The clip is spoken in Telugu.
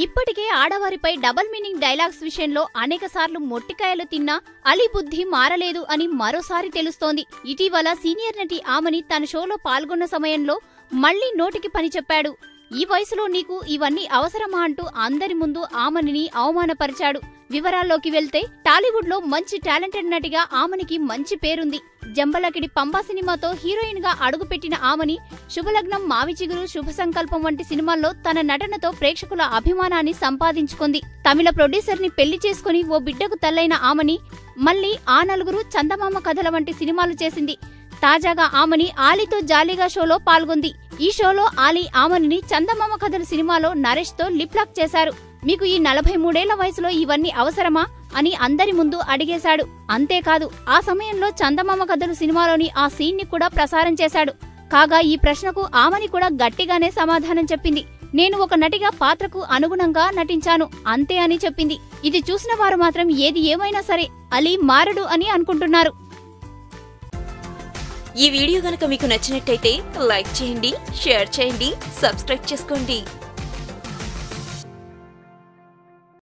ఇప్పటికే ఆడవారిపై డబల్ మీనింగ్ డైలాగ్స్ విషయంలో అనేకసార్లు మొట్టికాయలు తిన్నా అలీ బుద్ధి మారలేదు అని మరోసారి తెలుస్తోంది ఇటీవల సీనియర్ నటి ఆమని తన షోలో పాల్గొన్న సమయంలో మళ్లీ నోటికి పని చెప్పాడు ఈ వయసులో నీకు ఇవన్నీ అవసరమా అంటూ అందరి ముందు ఆమనిని అవమానపరిచాడు వివరాల్లోకి వెళ్తే టాలీవుడ్ లో మంచి టాలెంటెడ్ నటిగా ఆమనికి మంచి పేరుంది జంబలకిడి పంబా సినిమాతో హీరోయిన్ గా అడుగుపెట్టిన ఆమని శుభలగ్నం మావి చిగురు శుభ సంకల్పం వంటి సినిమాల్లో తన నటనతో ప్రేక్షకుల అభిమానాన్ని సంపాదించుకుంది తమిళ ప్రొడ్యూసర్ ని పెళ్లి చేసుకుని ఓ బిడ్డకు తల్లైన ఆమని మళ్ళీ ఆ నలుగురు చందమామ కథల వంటి సినిమాలు చేసింది తాజాగా ఆమని ఆలీతో జాలీగా షోలో పాల్గొంది ఈ షోలో ఆలీ ఆమనిని చందమామ కథల సినిమాలో నరేష్ తో లిప్ లాక్ చేశారు మీకు ఈ నలభై మూడేళ్ల వయసులో ఇవన్నీ అవసరమా అని అందరి ముందు అడిగేశాడు అంతేకాదు ఆ సమయంలో చందమామ కథలు సినిమాలోని ఆ సీన్ ని కూడా ప్రసారం చేశాడు కాగా ఈ ప్రశ్నకు ఆమని కూడా గట్టిగానే సమాధానం చెప్పింది నేను ఒక నటిగా పాత్రకు అనుగుణంగా నటించాను అంతే అని చెప్పింది ఇది చూసిన వారు మాత్రం ఏది ఏమైనా సరే అలీ మారడు అని అనుకుంటున్నారు ఈ వీడియో గనక మీకు నచ్చినట్టయితే లైక్ చేయండి షేర్ చేయండి సబ్స్క్రైబ్ చేసుకోండి